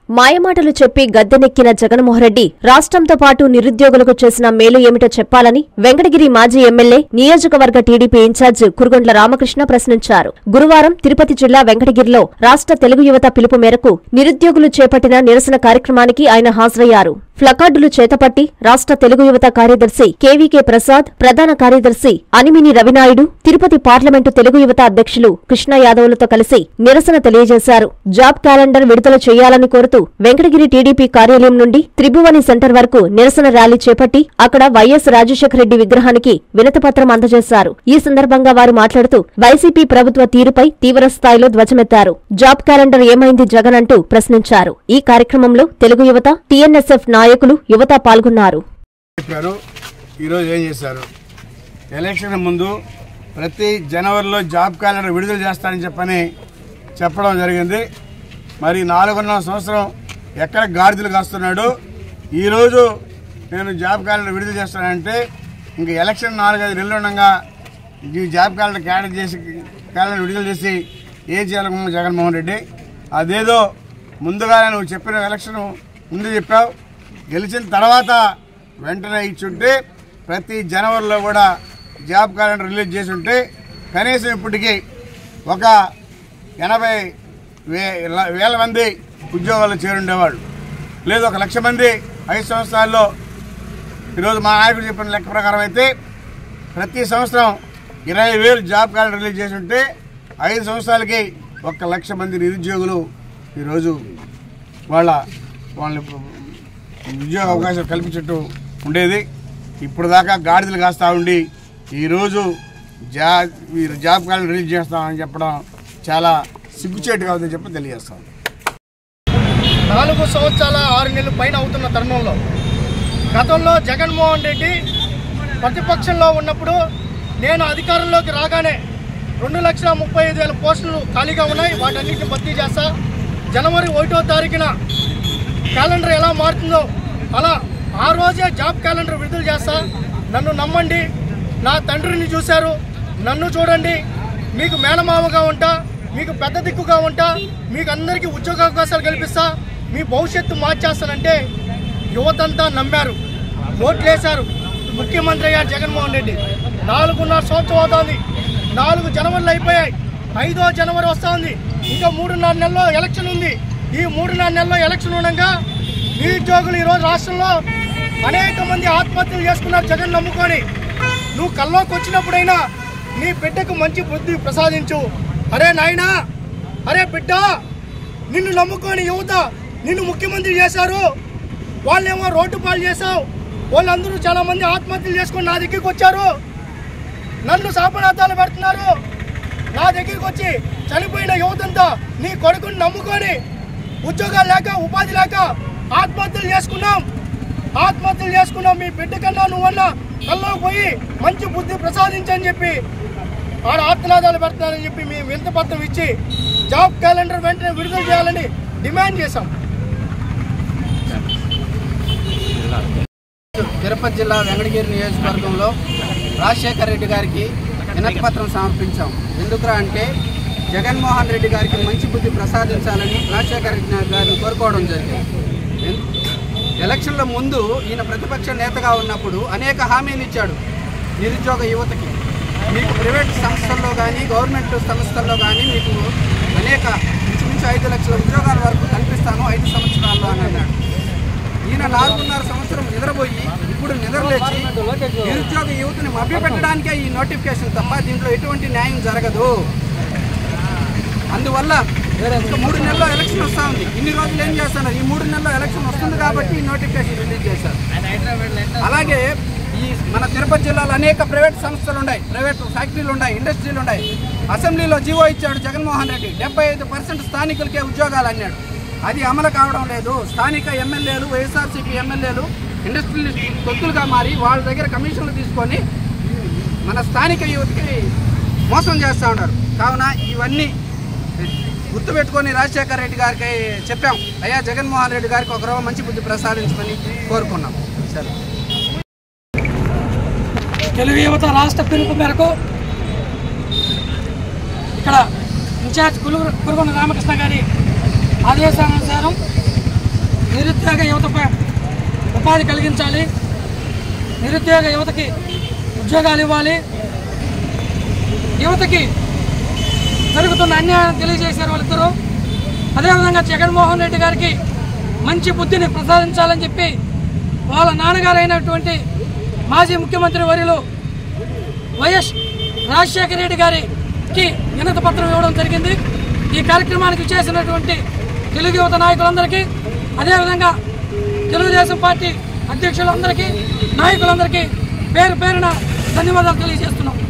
మాయమాటలు చెప్పి గద్దెనెక్కిన జగన్మోహన్రెడ్డి రాష్ట్రంతో పాటు నిరుద్యోగులకు చేసిన మేలు ఏమిటో చెప్పాలని వెంకటగిరి మాజీ ఎమ్మెల్యే నియోజకవర్గ టీడీపీ ఇన్ఛార్జ్ కురుగొండ్ల రామకృష్ణ ప్రశ్నించారు గురువారం తిరుపతి జిల్లా వెంకటగిరిలో రాష్ట్ర తెలుగు యువత పిలుపు మేరకు నిరుద్యోగులు చేపట్టిన నిరసన కార్యక్రమానికి ఆయన హాజరయ్యారు ప్లకార్డులు చేతపట్టి రాష్ట్ర తెలుగు యువత కార్యదర్శి కేవీకే ప్రసాద్ ప్రధాన కార్యదర్శి అనిమిని రవినాయుడు తిరుపతి పార్లమెంటు తెలుగు యువత అధ్యక్షులు కృష్ణ యాదవ్లతో కలిసి నిరసన తెలియజేశారు జాబ్ క్యాలెండర్ విడుదల చేయాలని కోరుతూ వెంకటగిరి టీడీపీ కార్యాలయం నుండి త్రిభువని సెంటర్ వరకు నిరసన ర్యాలీ చేపట్టి అక్కడ వైఎస్ రాజశేఖర రెడ్డి విగ్రహానికి వినతిపత్రం అందజేశారు ఈ సందర్భంగా వారు మాట్లాడుతూ వైసీపీ ప్రభుత్వ తీరుపై తీవ్ర స్థాయిలో ధ్వజమెత్తారు జాబ్ క్యాలెండర్ ఏమైంది జగన్ అంటూ ప్రశ్నించారు ఈ కార్యక్రమంలో తెలుగు యువత టీఎన్ఎస్ఎఫ్ నాయకులు యువత పాల్గొన్నారు చెప్పారు ఈరోజు ఏం చేశారు ఎలక్షన్ ముందు ప్రతి జనవరిలో జాబ్ క్యాలెండర్ విడుదల చేస్తానని చెప్పని చెప్పడం జరిగింది మరి నాలుగున్నర సంవత్సరం ఎక్కడ గాడిదలు కాస్తున్నాడు ఈరోజు నేను జాబ్ క్యాలెండర్ విడుదల చేస్తానంటే ఇంక ఎలక్షన్ నాలుగైదు నెలలు ఉండగా ఈ జాబ్ క్యాలెండర్ క్యాలెండర్ చేసి క్యాలెండర్ విడుదల చేసి ఏం చేయాలనుకున్నావు జగన్మోహన్ రెడ్డి అదేదో ముందుగానే నువ్వు చెప్పిన ఎలక్షన్ ముందు చెప్పావు గెలిచిన తర్వాత వెంటనే ఇచ్చుంటే ప్రతి జనవరిలో కూడా జాబ్ క్యాలెండర్ రిలీజ్ చేసి ఉంటే కనీసం ఇప్పటికీ ఒక ఎనభై వే ల- వేల మంది ఉద్యోగాలు చేరుండేవాళ్ళు లేదు ఒక లక్ష మంది ఐదు సంవత్సరాల్లో ఈరోజు మా నాయకుడు చెప్పిన లెక్క ప్రకారం అయితే ప్రతి సంవత్సరం ఇరవై వేలు జాబ్ క్యాలెండర్ రిలీజ్ చేసి ఉంటే ఐదు సంవత్సరాలకి ఒక లక్ష మంది నిరుద్యోగులు ఈరోజు వాళ్ళ వాళ్ళ ఉద్యోగ అవకాశాలు కల్పించట్టు ఉండేది ఇప్పుడు దాకా గాడిదలు కాస్తా ఉండి ఈరోజు జా మీరు జాబ్ క్యాలెండర్ రిలీజ్ చేస్తామని చెప్పడం చాలా సిగ్గుచేటుగా ఉందని చెప్పి తెలియజేస్తాం నాలుగు సంవత్సరాల ఆరు నెలల పైన అవుతున్న తరుణంలో గతంలో జగన్మోహన్ రెడ్డి ప్రతిపక్షంలో ఉన్నప్పుడు నేను అధికారంలోకి రాగానే రెండు లక్షల ముప్పై ఐదు వేల పోస్టులు ఖాళీగా ఉన్నాయి వాటన్నిటిని భర్తీ చేస్తా జనవరి ఒకటో తారీఖున క్యాలెండర్ ఎలా మారుతుందో అలా ఆ రోజే జాబ్ క్యాలెండర్ విడుదల చేస్తా నన్ను నమ్మండి నా తండ్రిని చూశారు నన్ను చూడండి మీకు మేనమామగా ఉంటా మీకు పెద్ద దిక్కుగా ఉంటా మీకు అందరికీ ఉద్యోగ అవకాశాలు కల్పిస్తా మీ భవిష్యత్తు మార్చేస్తానంటే యువతంతా నమ్మారు ఓట్లేశారు ముఖ్యమంత్రి అయ్యారు జగన్మోహన్ రెడ్డి నాలుగున్నర సంవత్సరం అవుతోంది నాలుగు జనవరిలు అయిపోయాయి ఐదో జనవరి వస్తా ఉంది ఇంకా మూడున్నర నెలలో ఎలక్షన్ ఉంది ఈ మూడున్నర నెలలో ఎలక్షన్ ఉండగా నిరుద్యోగులు ఈరోజు రాష్ట్రంలో అనేక మంది ఆత్మహత్యలు చేసుకున్నారు జగన్ నమ్ముకొని నువ్వు కల్లోకి వచ్చినప్పుడైనా నీ బిడ్డకు మంచి బుద్ధి ప్రసాదించు అరే నాయనా అరే బిడ్డ నిన్ను నమ్ముకొని యువత నిన్ను ముఖ్యమంత్రి చేశారు వాళ్ళేమో రోడ్డు పాలు చేశావు వాళ్ళందరూ చాలా మంది ఆత్మహత్యలు చేసుకొని నా దగ్గరికి వచ్చారు నన్ను శాపనార్థాలు పెడుతున్నారు నా దగ్గరికి వచ్చి చనిపోయిన యువతంతా నీ కొడుకుని నమ్ముకొని ఉద్యోగాలు లేక ఉపాధి లేక ఆత్మహత్యలు చేసుకున్నాం ఆత్మహత్యలు చేసుకున్నాం మీ బిడ్డ కన్నా నువ్వన్నా కల్లో పోయి మంచి బుద్ధి ప్రసాదించని చెప్పి ఆడ ఆత్మనాదాలు పెడుతున్నారని చెప్పి మేము వింత పత్రం ఇచ్చి జాబ్ క్యాలెండర్ వెంటనే విడుదల చేయాలని డిమాండ్ చేశాం తిరుపతి జిల్లా వెంకటగిరి నియోజకవర్గంలో రాజశేఖర రెడ్డి గారికి వినతి పత్రం సమర్పించాం ఎందుకురా అంటే జగన్మోహన్ రెడ్డి గారికి మంచి బుద్ధి ప్రసాదించాలని రాజశేఖర రెడ్డి గారిని కోరుకోవడం జరిగింది ఎన్- ఎలక్షన్ల ముందు ఈయన ప్రతిపక్ష నేతగా ఉన్నప్పుడు అనేక హామీలు ఇచ్చాడు నిరుద్యోగ యువతకి మీకు ప్రైవేట్ సంస్థల్లో కానీ గవర్నమెంట్ సంస్థల్లో కానీ మీకు అనేక ఇంచుమించు ఐదు లక్షల ఉద్యోగాల వరకు కల్పిస్తాను ఐదు సంవత్సరాల్లో అని అన్నాడు ఈయన నాలుగున్నర సంవత్సరం నిద్రపోయి ఇప్పుడు నిద్రలేచి నిరుద్యోగ యువతని మభ్యపెట్టడానికే ఈ నోటిఫికేషన్ తప్ప దీంట్లో ఎటువంటి న్యాయం జరగదు అందువల్ల ఇంకా మూడు నెలల్లో ఎలక్షన్ వస్తా ఉంది ఇన్ని రోజులు ఏం చేస్తున్నారు ఈ మూడు నెలల్లో ఎలక్షన్ వస్తుంది కాబట్టి ఈ నోటిఫికేషన్ రిలీజ్ చేశారు అలాగే ఈ మన తిరుపతి జిల్లాలో అనేక ప్రైవేట్ సంస్థలు ఉన్నాయి ప్రైవేట్ ఫ్యాక్టరీలు ఉన్నాయి ఇండస్ట్రీలు ఉన్నాయి అసెంబ్లీలో జీవో ఇచ్చాడు జగన్మోహన్ రెడ్డి డెబ్బై ఐదు పర్సెంట్ స్థానికులకే ఉద్యోగాలు అన్నాడు అది అమలు కావడం లేదు స్థానిక ఎమ్మెల్యేలు వైఎస్ఆర్సీపీ ఎమ్మెల్యేలు ఇండస్ట్రియల్ తొత్తులుగా మారి వాళ్ళ దగ్గర కమిషన్లు తీసుకొని మన స్థానిక యువతకి మోసం చేస్తూ ఉన్నారు కావున ఇవన్నీ గుర్తుపెట్టుకొని రాజశేఖర రెడ్డి గారికి చెప్పాం అయ్యా జగన్మోహన్ రెడ్డి గారికి ఒక రోజు మంచి బుద్ధి ప్రసాదించమని కోరుకున్నాం సరే తెలుగు యువత రాష్ట్ర పిలుపు మేరకు ఇక్కడ ఇన్ఛార్జ్ గురు గురుగొండ రామకృష్ణ గారి ఆదేశానుసారం నిరుద్యోగ యువతపై ఉపాధి కలిగించాలి నిరుద్యోగ యువతకి ఉద్యోగాలు ఇవ్వాలి యువతకి జరుగుతున్న అన్యాయం తెలియజేశారు వాళ్ళిద్దరూ అదేవిధంగా జగన్మోహన్ రెడ్డి గారికి మంచి బుద్ధిని ప్రసాదించాలని చెప్పి వాళ్ళ నాన్నగారైనటువంటి మాజీ ముఖ్యమంత్రి వర్యులు వైఎస్ రాజశేఖర రెడ్డి గారికి వినతి పత్రం ఇవ్వడం జరిగింది ఈ కార్యక్రమానికి చేసినటువంటి తెలుగు యువత నాయకులందరికీ అదేవిధంగా తెలుగుదేశం పార్టీ అధ్యక్షులందరికీ నాయకులందరికీ పేరు పేరున ధన్యవాదాలు తెలియజేస్తున్నాం